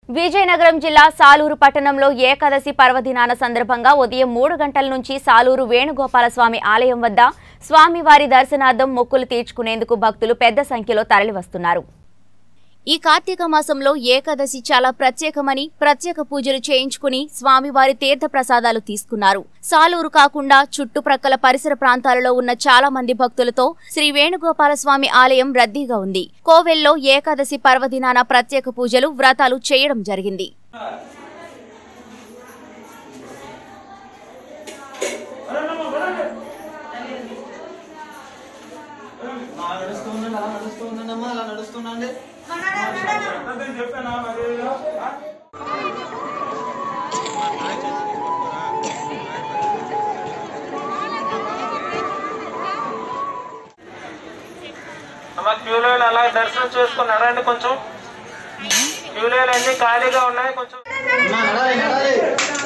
విజయనగరం జిల్లా సాలూరు పట్టణంలో ఏకాదశి పర్వదినాన సందర్భంగా ఉదయం మూడు గంటల నుంచి సాలూరు వేణుగోపాలస్వామి ఆలయం వద్ద స్వామివారి దర్శనార్థం మొక్కులు తీర్చుకునేందుకు భక్తులు పెద్ద సంఖ్యలో తరలివస్తున్నారు ఈ కార్తీక మాసంలో ఏకాదశి చాలా ప్రత్యేకమని ప్రత్యేక పూజలు చేయించుకుని స్వామివారి తీర్థ ప్రసాదాలు తీసుకున్నారు సాలూరు కాకుండా చుట్టుప్రక్కల పరిసర ప్రాంతాలలో ఉన్న చాలా మంది భక్తులతో శ్రీ వేణుగోపాల స్వామి ఆలయం రద్దీగా ఉంది కోవెల్లో ఏకాదశి పర్వదినాన ప్రత్యేక పూజలు వ్రతాలు చేయడం జరిగింది అలా నడుస్తూ ఉండండి అలా నడుస్తూ ఉండండి అమ్మా అలా నడుస్తుండండి అమ్మ క్యూ లైన్ అలా దర్శనం చేసుకుని నడండి కొంచెం క్యూ లైన్ అన్ని ఖాళీగా ఉన్నాయి కొంచెం అమ్మా నడాలి నడాలి